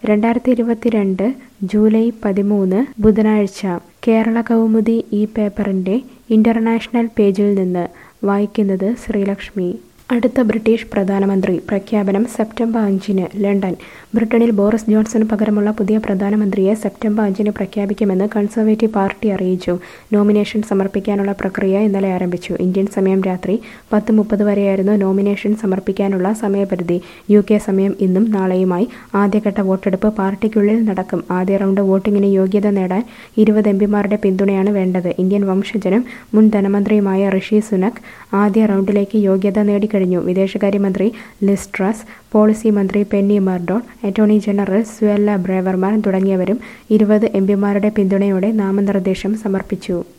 രണ്ടായിരത്തി ഇരുപത്തിരണ്ട് ജൂലൈ പതിമൂന്ന് ബുധനാഴ്ച കേരള കൗമുദി ഈ പേപ്പറിൻ്റെ ഇൻ്റർനാഷണൽ പേജിൽ നിന്ന് വായിക്കുന്നത് ശ്രീലക്ഷ്മി അടുത്ത ബ്രിട്ടീഷ് പ്രധാനമന്ത്രി പ്രഖ്യാപനം സെപ്റ്റംബർ അഞ്ചിന് ലണ്ടൻ ബ്രിട്ടനിൽ ബോറിസ് ജോൺസന് പകരമുള്ള പുതിയ പ്രധാനമന്ത്രിയെ സെപ്റ്റംബർ അഞ്ചിന് പ്രഖ്യാപിക്കുമെന്ന് കൺസർവേറ്റീവ് പാർട്ടി അറിയിച്ചു നോമിനേഷൻ സമർപ്പിക്കാനുള്ള പ്രക്രിയ ഇന്നലെ ആരംഭിച്ചു ഇന്ത്യൻ സമയം രാത്രി പത്ത് മുപ്പത് വരെയായിരുന്നു നോമിനേഷൻ സമർപ്പിക്കാനുള്ള സമയപരിധി യു കെ സമയം ഇന്നും നാളെയുമായി ആദ്യഘട്ട വോട്ടെടുപ്പ് പാർട്ടിക്കുള്ളിൽ നടക്കും ആദ്യ റൗണ്ട് വോട്ടിങ്ങിന് യോഗ്യത നേടാൻ ഇരുപത് എംപിമാരുടെ പിന്തുണയാണ് വേണ്ടത് ഇന്ത്യൻ വംശജനും മുൻ ധനമന്ത്രിയുമായ ഋഷി സുനക് ആദ്യ റൗണ്ടിലേക്ക് യോഗ്യത നേടിക്കഴിഞ്ഞു വിദേശകാര്യമന്ത്രി ലിസ്ട്രസ് പോളിസി മന്ത്രി Penny Mordaunt attorney general Suella Braverman തുടങ്ങിയവരും ഇരുപത് എംപിമാരുടെ പിന്തുണയോടെ നാമനിർദ്ദേശം സമർപ്പിച്ചു